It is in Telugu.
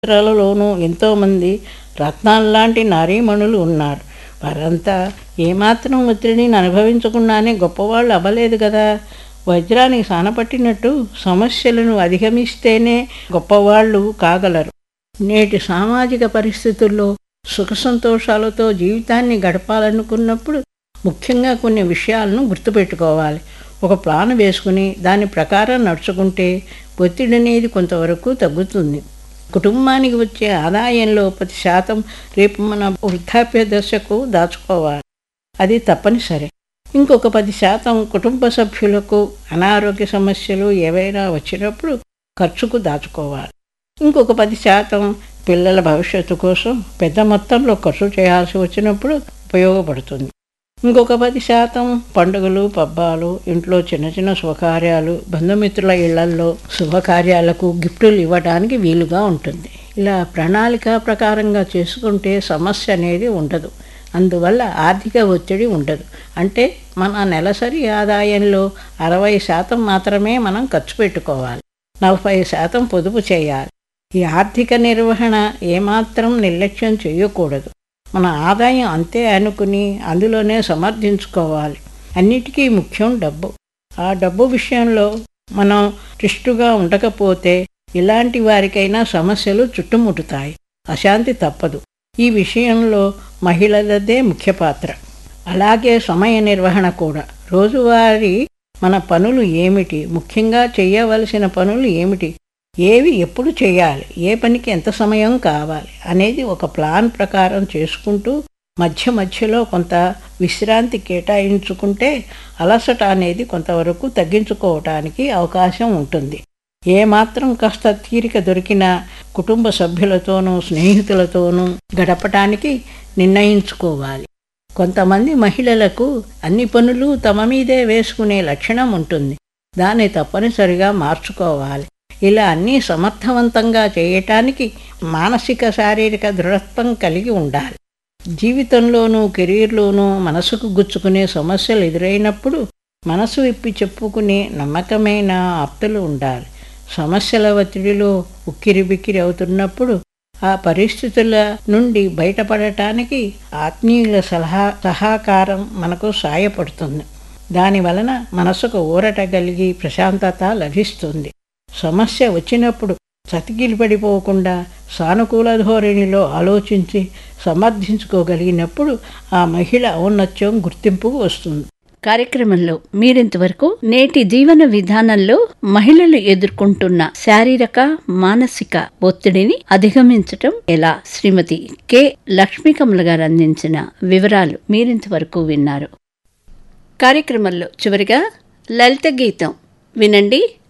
చిత్రాలలోనూ ఎంతోమంది రత్నాల్లాంటి నారీమణులు ఉన్నారు వారంతా ఏమాత్రం ఒత్తిడిని అనుభవించకుండానే గొప్పవాళ్ళు అవ్వలేదు కదా వజ్రానికి సానపట్టినట్టు సమస్యలను అధిగమిస్తేనే గొప్పవాళ్ళు కాగలరు నేటి సామాజిక పరిస్థితుల్లో సుఖ సంతోషాలతో జీవితాన్ని గడపాలనుకున్నప్పుడు ముఖ్యంగా కొన్ని విషయాలను గుర్తుపెట్టుకోవాలి ఒక ప్లాన్ వేసుకుని దాని ప్రకారం నడుచుకుంటే ఒత్తిడి అనేది కొంతవరకు తగ్గుతుంది కుటుంబానికి వచ్చే ఆదాయంలో పది శాతం రేపు మన వృద్ధాప్య దశకు దాచుకోవాలి అది తప్పనిసరి ఇంకొక పది శాతం కుటుంబ సభ్యులకు అనారోగ్య సమస్యలు ఏవైనా వచ్చినప్పుడు ఖర్చుకు దాచుకోవాలి ఇంకొక పది శాతం పిల్లల భవిష్యత్తు కోసం పెద్ద మొత్తంలో ఖర్చు చేయాల్సి వచ్చినప్పుడు ఉపయోగపడుతుంది ఇంకొక పది శాతం పండుగలు పబ్బాలు ఇంట్లో చిన్న చిన్న శుభకార్యాలు బంధుమిత్రుల ఇళ్లల్లో శుభకార్యాలకు గిఫ్టులు ఇవ్వడానికి వీలుగా ఉంటుంది ఇలా ప్రణాళిక ప్రకారంగా చేసుకుంటే సమస్య అనేది ఉండదు అందువల్ల ఆర్థిక ఒత్తిడి ఉండదు అంటే మన నెలసరి ఆదాయంలో అరవై శాతం మాత్రమే మనం ఖర్చు పెట్టుకోవాలి నలభై శాతం పొదుపు చేయాలి ఈ ఆర్థిక నిర్వహణ ఏమాత్రం నిర్లక్ష్యం చేయకూడదు మన ఆదాయం అంతే అనుకుని అందులోనే సమర్థించుకోవాలి అన్నిటికీ ముఖ్యం డబ్బు ఆ డబ్బు విషయంలో మనం ట్రిస్టుగా ఉండకపోతే ఇలాంటి వారికైనా సమస్యలు చుట్టుముట్టుతాయి అశాంతి తప్పదు ఈ విషయంలో మహిళలదే ముఖ్య పాత్ర అలాగే సమయ నిర్వహణ కూడా రోజువారీ మన పనులు ఏమిటి ముఖ్యంగా చేయవలసిన పనులు ఏమిటి ఏవి ఎప్పుడు చేయాలి ఏ పనికి ఎంత సమయం కావాలి అనేది ఒక ప్లాన్ ప్రకారం చేసుకుంటూ మధ్య మధ్యలో కొంత విశ్రాంతి కేటాయించుకుంటే అలసట అనేది కొంతవరకు తగ్గించుకోవటానికి అవకాశం ఉంటుంది ఏమాత్రం కాస్త తీరిక దొరికినా కుటుంబ సభ్యులతోనూ స్నేహితులతోనూ గడపటానికి నిర్ణయించుకోవాలి కొంతమంది మహిళలకు అన్ని పనులు తమ మీదే వేసుకునే లక్షణం ఉంటుంది దాన్ని తప్పనిసరిగా మార్చుకోవాలి ఇలా అన్నీ సమర్థవంతంగా చేయటానికి మానసిక శారీరక దృఢత్వం కలిగి ఉండాలి జీవితంలోనూ కెరీర్లోనూ మనసుకు గుచ్చుకునే సమస్యలు ఎదురైనప్పుడు మనసు విప్పి చెప్పుకునే నమ్మకమైన ఆప్తులు ఉండాలి సమస్యల ఒత్తిడిలో ఉక్కిరిబిక్కిరి అవుతున్నప్పుడు ఆ పరిస్థితుల నుండి బయటపడటానికి ఆత్మీయుల సలహా సహకారం మనకు సాయపడుతుంది దాని వలన మనసుకు ఊరట కలిగి ప్రశాంతత లభిస్తుంది సమస్య వచ్చినప్పుడు చతికిలిపడిపోకుండా సానుకూల ధోరణిలో ఆలోచించి సమర్థించుకోగలిగినప్పుడు ఆ మహిళ ఔన్నత్యం గుర్తింపుకు వస్తుంది కార్యక్రమంలో మీరింతవరకు నేటి జీవన విధానంలో మహిళలు ఎదుర్కొంటున్న శారీరక మానసిక ఒత్తిడిని అధిగమించటం ఎలా శ్రీమతి కె లక్ష్మీకమల గారు అందించిన వివరాలు మీరింతవరకు విన్నారు కార్యక్రమంలో చివరిగా లలిత గీతం వినండి